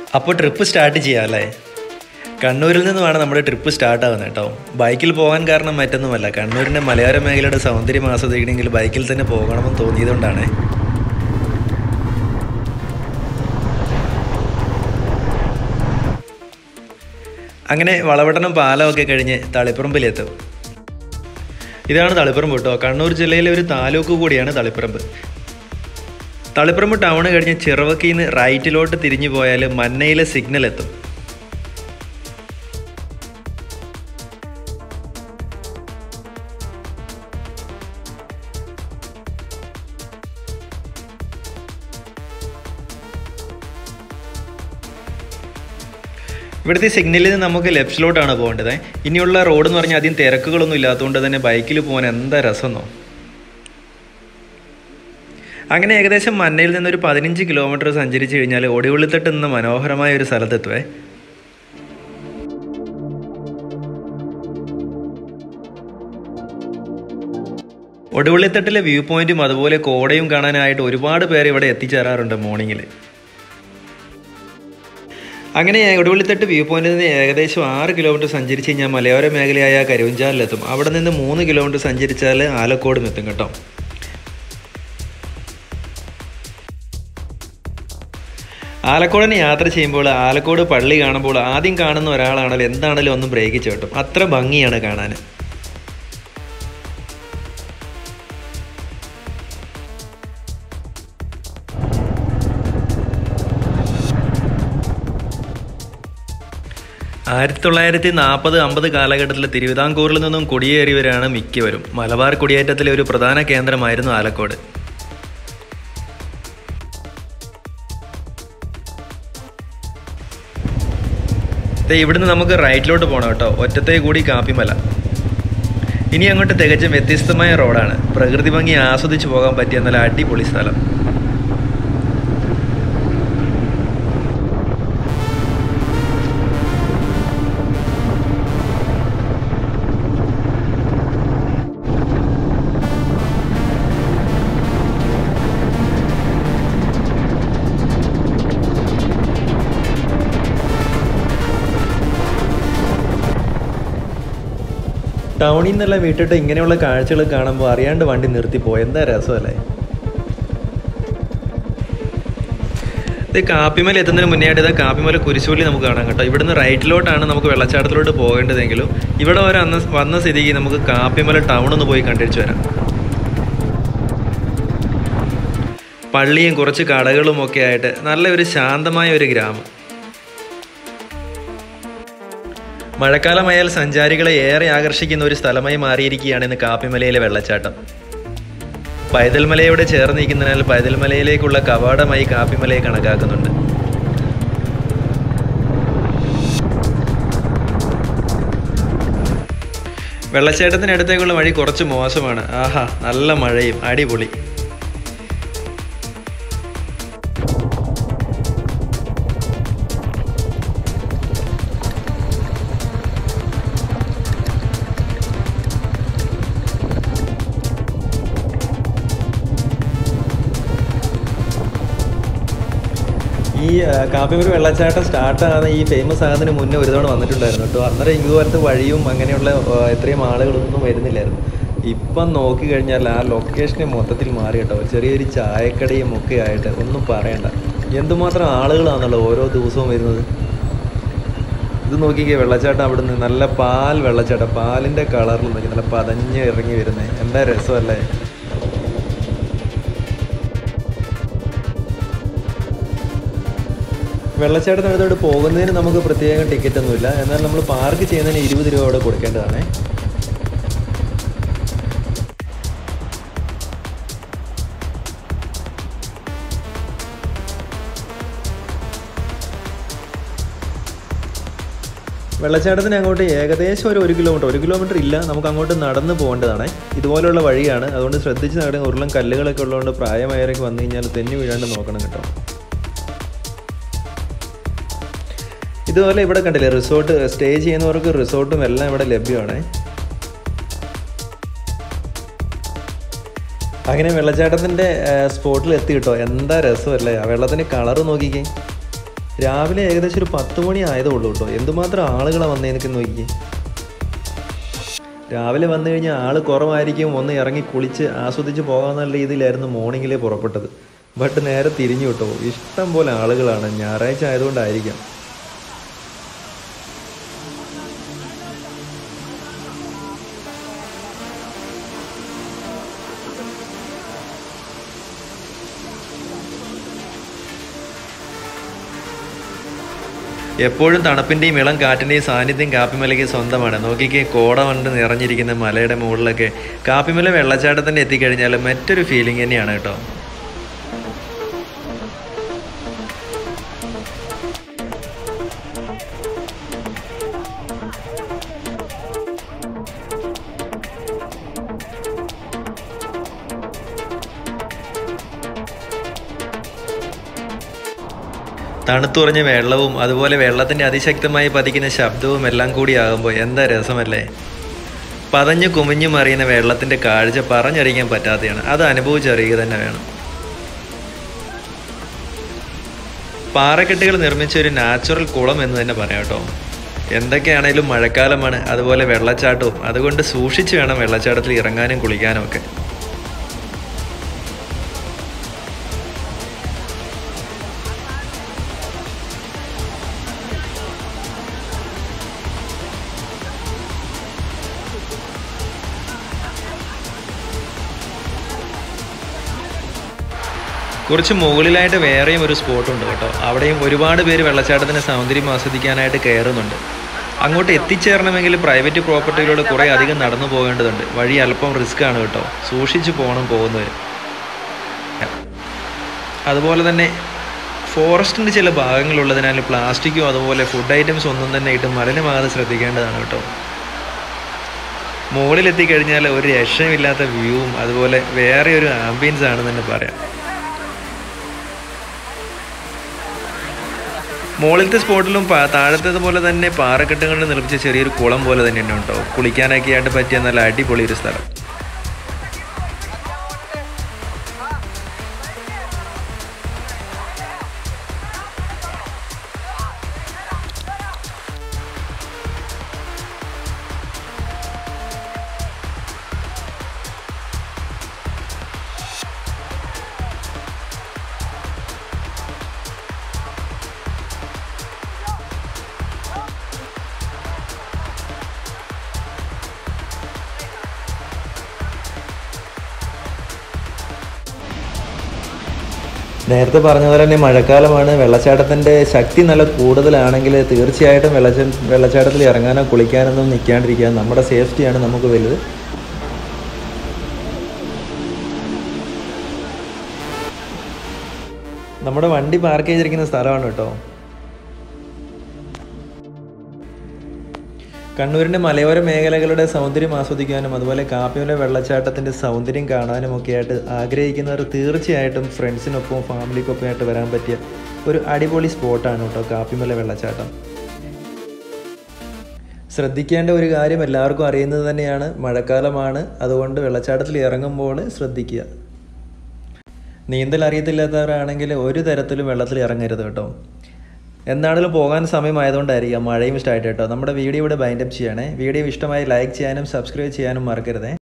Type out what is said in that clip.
അപ്പോൾ trip start ചെയ്യാം അല്ലേ കണ്ണൂരിൽ നിന്നുമാണ് നമ്മുടെ ട്രിപ്പ് സ്റ്റാർട്ട് ആവുന്നത് കേട്ടോ ബൈക്കിൽ പോകാൻ കാരണം മറ്റൊന്നുമല്ല കണ്ണൂരിൻ്റെ മലയോര മേഖലയുടെ സൗന്ദര്യം ആസ്വദിക്കണമെങ്കിൽ ബൈക്കിൽ തന്നെ പോകണമെന്ന് തോന്നിയതുകൊണ്ടാണ് അങ്ങനെ വളവട്ടണം പാലമൊക്കെ കഴിഞ്ഞ് തളിപ്പറമ്പിലെത്തും ഇതാണ് തളിപ്പറമ്പ് കേട്ടോ കണ്ണൂർ ജില്ലയിലെ ഒരു താലൂക്ക് കൂടിയാണ് തളിപ്പറമ്പ് തളിപ്പറമ്പ് ടൗൺ കഴിഞ്ഞ് ചിറവക്കിൽ നിന്ന് റൈറ്റിലോട്ട് തിരിഞ്ഞു പോയാൽ മന്നയിലെ സിഗ്നൽ എത്തും ഇവിടുത്തെ സിഗ്നലിൽ നിന്ന് നമുക്ക് ലെഫ്റ്റിലോട്ടാണ് പോകേണ്ടത് ഇനിയുള്ള റോഡ് എന്ന് പറഞ്ഞാൽ അധികം തിരക്കുകളൊന്നും ഇല്ലാത്തതുകൊണ്ട് തന്നെ ബൈക്കിൽ പോകാൻ എന്താ രസമെന്നോ അങ്ങനെ ഏകദേശം മന്നയിൽ നിന്നൊരു പതിനഞ്ച് കിലോമീറ്റർ സഞ്ചരിച്ച് കഴിഞ്ഞാൽ ഒടിവുള്ളിത്തട്ട് എന്ന മനോഹരമായ ഒരു സ്ഥലത്തെത്തുവേ ഒടുവള്ളിത്തട്ടിലെ വ്യൂ പോയിന്റും അതുപോലെ കോടയും കാണാനായിട്ട് ഒരുപാട് പേര് ഇവിടെ എത്തിച്ചേരാറുണ്ട് മോർണിംഗിൽ അങ്ങനെ ഒടുവള്ളിത്തട്ട് വ്യൂ പോയിന്റിൽ നിന്ന് ഏകദേശം ആറ് കിലോമീറ്റർ സഞ്ചരിച്ച് കഴിഞ്ഞാൽ മലയോര മേഖലയായ കരുവഞ്ചാലിലെത്തും അവിടെ നിന്ന് മൂന്ന് കിലോമീറ്റർ സഞ്ചരിച്ചാൽ ആലക്കോടും എത്തും കേട്ടോ ആലക്കോടിന് യാത്ര ചെയ്യുമ്പോൾ ആലക്കോട് പള്ളി കാണുമ്പോൾ ആദ്യം കാണുന്ന ഒരാളാണല്ലോ എന്താണല്ലോ ഒന്ന് ബ്രേക്ക് ചേട്ടും അത്ര ഭംഗിയാണ് കാണാൻ ആയിരത്തി തൊള്ളായിരത്തി നാൽപ്പത് അമ്പത് കാലഘട്ടത്തിൽ തിരുവിതാംകൂറിൽ നിന്നും കുടിയേറിയവരാണ് മിക്കവരും മലബാർ കുടിയേറ്റത്തിലെ ഒരു പ്രധാന കേന്ദ്രമായിരുന്നു ആലക്കോട് ദേ ഇവിടുന്ന് നമുക്ക് റൈറ്റിലോട്ട് പോകണം കേട്ടോ ഒറ്റത്തെ കൂടി കാപ്പിമല ഇനി അങ്ങോട്ട് തികച്ചും വ്യത്യസ്തമായ റോഡാണ് പ്രകൃതി ഭംഗി ആസ്വദിച്ച് പോകാൻ പറ്റിയ നല്ല അടിപൊളി സ്ഥലം ടൗണിൽ നിന്നെല്ലാം വിട്ടിട്ട് ഇങ്ങനെയുള്ള കാഴ്ചകൾ കാണുമ്പോൾ അറിയാണ്ട് വണ്ടി നിർത്തിപ്പോ എന്താ രസമല്ലേ ഇത് കാപ്പിമല എത്തുന്നതിന് മുന്നേ ആയിട്ട് ഇത് കാപ്പിമല കുരിശുപള്ളി നമുക്ക് കാണാം കേട്ടോ ഇവിടുന്ന് റൈറ്റിലോട്ടാണ് നമുക്ക് വെള്ളച്ചാട്ടത്തിലോട്ട് പോകേണ്ടതെങ്കിലും ഇവിടെ വരെ അന്ന് വന്ന സ്ഥിതിക്ക് നമുക്ക് കാപ്പിമല ടൗൺ ഒന്ന് പോയി കണ്ടിരിച്ചു വരാം പള്ളിയും കുറച്ച് കടകളും ഒക്കെ ആയിട്ട് നല്ല ഒരു ശാന്തമായ ഒരു ഗ്രാമം മഴക്കാലമായാൽ സഞ്ചാരികളെ ഏറെ ആകർഷിക്കുന്ന ഒരു സ്ഥലമായി മാറിയിരിക്കുകയാണ് ഇന്ന് കാപ്പിമലയിലെ വെള്ളച്ചാട്ടം പൈതൽമലയോട് ചേർന്ന് നിൽക്കുന്നതിനാൽ പൈതൽമലയിലേക്കുള്ള കവാടമായി കാപ്പിമലയെ കണക്കാക്കുന്നുണ്ട് വെള്ളച്ചാട്ടത്തിനടുത്തേക്കുള്ള വഴി കുറച്ച് മോശമാണ് ആഹാ നല്ല മഴയും അടിപൊളി ഈ കാപ്പിമൂര് വെള്ളച്ചാട്ടം സ്റ്റാർട്ട് ആകുന്ന ഈ ഫേമസ് ആകുന്നതിന് മുന്നേ ഒരു തവണ വന്നിട്ടുണ്ടായിരുന്നു കേട്ടോ അന്നേരം ഇതുപോലത്തെ വഴിയും അങ്ങനെയുള്ള ആ, ഇത്രയും ആളുകളൊന്നും വരുന്നില്ലായിരുന്നു ഇപ്പം നോക്കി കഴിഞ്ഞാൽ ആ ലൊക്കേഷനെ മൊത്തത്തിൽ മാറി കേട്ടോ ചെറിയൊരു ചായക്കടയും ഒക്കെ ആയിട്ട് ഒന്നും പറയണ്ട എന്തുമാത്രം ആളുകളാണല്ലോ ഓരോ ദിവസവും വരുന്നത് ഇത് നോക്കിക്കേ വെള്ളച്ചാട്ടം അവിടെ നിന്ന് നല്ല പാൽ വെള്ളച്ചാട്ടം പാലിൻ്റെ കളറിൽ നോക്കി നല്ല പതഞ്ഞ് ഇറങ്ങി വരുന്നത് എന്താ രസമല്ലേ വെള്ളച്ചാട്ടത്തിനടുത്തോട്ട് പോകുന്നതിന് നമുക്ക് പ്രത്യേകം ടിക്കറ്റ് ഒന്നുമില്ല എന്നാൽ നമ്മൾ പാർക്ക് ചെയ്യുന്നതിന് ഇരുപത് രൂപ അവിടെ കൊടുക്കേണ്ടതാണ് വെള്ളച്ചാട്ടത്തിന് അങ്ങോട്ട് ഏകദേശം ഒരു ഒരു കിലോമീറ്റർ ഒരു കിലോമീറ്റർ ഇല്ല നമുക്ക് അങ്ങോട്ട് നടന്ന് പോകേണ്ടതാണ് ഇതുപോലുള്ള വഴിയാണ് അതുകൊണ്ട് ശ്രദ്ധിച്ച് നടക്കുന്ന ഉരുളം കല്ലുകളൊക്കെ ഉള്ളതുകൊണ്ട് പ്രായമായവരൊക്കെ വന്നു കഴിഞ്ഞാൽ തെന്നി വീഴാണ്ട് നോക്കണം കേട്ടോ ഇതുപോലെ ഇവിടെ കണ്ടില്ലേ റിസോർട്ട് സ്റ്റേ ചെയ്യുന്നവർക്ക് റിസോർട്ടും എല്ലാം ഇവിടെ ലഭ്യമാണ് അങ്ങനെ വെള്ളച്ചാട്ടത്തിൻ്റെ സ്പോട്ടിൽ എത്തി കിട്ടോ എന്താ രസമല്ലേ ആ വെള്ളത്തിന് കളറ് നോക്കിക്കേ രാവിലെ ഏകദേശം ഒരു പത്ത് മണി ആയതേ ഉള്ളൂ കേട്ടോ എന്തുമാത്രം ആളുകളാണ് വന്നേന്നൊക്കെ നോക്കി രാവിലെ വന്നു കഴിഞ്ഞാൽ ആൾ കുറവായിരിക്കും ഒന്ന് ഇറങ്ങി കുളിച്ച് ആസ്വദിച്ച് പോകാമെന്നുള്ള രീതിയിലായിരുന്നു മോർണിംഗിലേ പുറപ്പെട്ടത് ബട്ട് നേരെ തിരിഞ്ഞു കേട്ടോ ഇഷ്ടം പോലെ ആളുകളാണ് ഞായറാഴ്ച ആയതുകൊണ്ടായിരിക്കാം എപ്പോഴും തണുപ്പിൻ്റെയും ഇളം കാറ്റിൻ്റെയും സാന്നിധ്യം കാപ്പിമലയ്ക്ക് സ്വന്തമാണ് നോക്കിക്കേ കോട കൊണ്ട് നിറഞ്ഞിരിക്കുന്ന മലയുടെ മുകളിലൊക്കെ കാപ്പിമല വെള്ളച്ചാട്ടത്തിൻ്റെ എത്തിക്കഴിഞ്ഞാൽ മറ്റൊരു ഫീലിംഗ് തന്നെയാണ് കേട്ടോ തണുത്തുറഞ്ഞ വെള്ളവും അതുപോലെ വെള്ളത്തിൻ്റെ അതിശക്തമായി പതിക്കുന്ന ശബ്ദവും എല്ലാം കൂടി ആകുമ്പോൾ എന്താ രസമല്ലേ പതഞ്ഞു കുമിഞ്ഞു മറിയുന്ന വെള്ളത്തിൻ്റെ കാഴ്ച പറഞ്ഞറിയിക്കാൻ പറ്റാത്തതാണ് അത് അനുഭവിച്ചറിയുക തന്നെ വേണം പാറക്കെട്ടുകൾ നിർമ്മിച്ച ഒരു നാച്ചുറൽ കുളം എന്ന് തന്നെ പറയാം കേട്ടോ എന്തൊക്കെയാണേലും മഴക്കാലമാണ് അതുപോലെ വെള്ളച്ചാട്ടവും അതുകൊണ്ട് സൂക്ഷിച്ച് വേണം വെള്ളച്ചാട്ടത്തിൽ ഇറങ്ങാനും കുളിക്കാനും ഒക്കെ കുറച്ച് മുകളിലായിട്ട് വേറെയും ഒരു സ്പോട്ടുണ്ട് കേട്ടോ അവിടെയും ഒരുപാട് പേര് വെള്ളച്ചാട്ടത്തിന് സൗന്ദര്യം ആസ്വദിക്കാനായിട്ട് കയറുന്നുണ്ട് അങ്ങോട്ട് എത്തിച്ചേരണമെങ്കിൽ പ്രൈവറ്റ് പ്രോപ്പർട്ടിയിലൂടെ കുറേ അധികം നടന്നു പോകേണ്ടതുണ്ട് വഴി അല്പം റിസ്ക് ആണ് കേട്ടോ സൂക്ഷിച്ചു പോകണം പോകുന്നവർ അതുപോലെ തന്നെ ഫോറസ്റ്റിൻ്റെ ചില ഭാഗങ്ങളുള്ളതിനാൽ പ്ലാസ്റ്റിക്കോ അതുപോലെ ഫുഡ് ഐറ്റംസ് ഒന്നും തന്നെ ഇട്ട് മലിനമാകാതെ ശ്രദ്ധിക്കേണ്ടതാണ് കേട്ടോ മുകളിലെത്തിക്കഴിഞ്ഞാൽ ഒരു രക്ഷമില്ലാത്ത വ്യൂവും അതുപോലെ വേറെ ഒരു ആംബിയൻസ് ആണെന്ന് തന്നെ പറയാം മുകളിലത്തെ സ്പോട്ടിലും താഴത്തേതുപോലെ തന്നെ പാറക്കെട്ടുകളിൽ നിർമ്മിച്ച ചെറിയൊരു കുളം പോലെ തന്നെയുണ്ട് കേട്ടോ കുളിക്കാനൊക്കെ ആയിട്ട് പറ്റിയ നല്ല അടിപൊളി ഒരു സ്ഥലം നേരത്തെ പറഞ്ഞ പോലെ തന്നെ മഴക്കാലമാണ് വെള്ളച്ചാട്ടത്തിൻ്റെ ശക്തി നല്ല കൂടുതലാണെങ്കിൽ തീർച്ചയായിട്ടും വെള്ളച്ച വെള്ളച്ചാട്ടത്തിൽ ഇറങ്ങാനോ കുളിക്കാനൊന്നും നിൽക്കാണ്ടിരിക്കുക നമ്മുടെ സേഫ്റ്റിയാണ് നമുക്ക് വലുത് നമ്മുടെ വണ്ടി പാർക്ക് ചെയ്തിരിക്കുന്ന സ്ഥലമാണ് കേട്ടോ കണ്ണൂരിൻ്റെ മലയോര മേഖലകളുടെ സൗന്ദര്യം ആസ്വദിക്കാനും അതുപോലെ കാപ്പിമല വെള്ളച്ചാട്ടത്തിൻ്റെ സൗന്ദര്യം കാണാനും ഒക്കെ ആയിട്ട് ആഗ്രഹിക്കുന്നവർ തീർച്ചയായിട്ടും ഫ്രണ്ട്സിനൊപ്പം ഫാമിലിക്കൊപ്പം ആയിട്ട് വരാൻ പറ്റിയ ഒരു അടിപൊളി സ്പോട്ടാണ് കേട്ടോ കാപ്പിമല വെള്ളച്ചാട്ടം ശ്രദ്ധിക്കേണ്ട ഒരു കാര്യം എല്ലാവർക്കും അറിയുന്നത് തന്നെയാണ് മഴക്കാലമാണ് അതുകൊണ്ട് വെള്ളച്ചാട്ടത്തിൽ ഇറങ്ങുമ്പോൾ ശ്രദ്ധിക്കുക നീന്തൽ അറിയത്തില്ലാത്തവരാണെങ്കിൽ ഒരു തരത്തിലും വെള്ളത്തിൽ ഇറങ്ങരുത് കേട്ടോ എന്താണെങ്കിലും പോകാൻ സമയമായതുകൊണ്ടായിരിക്കാം മഴയും സ്റ്റാർട്ട് കേട്ടോ നമ്മുടെ വീഡിയോ ഇവിടെ ബൈൻഡപ്പ് ചെയ്യണേ വീഡിയോ ഇഷ്ടമായി ലൈക്ക് ചെയ്യാനും സബ്സ്ക്രൈബ് ചെയ്യാനും മറക്കരുതേ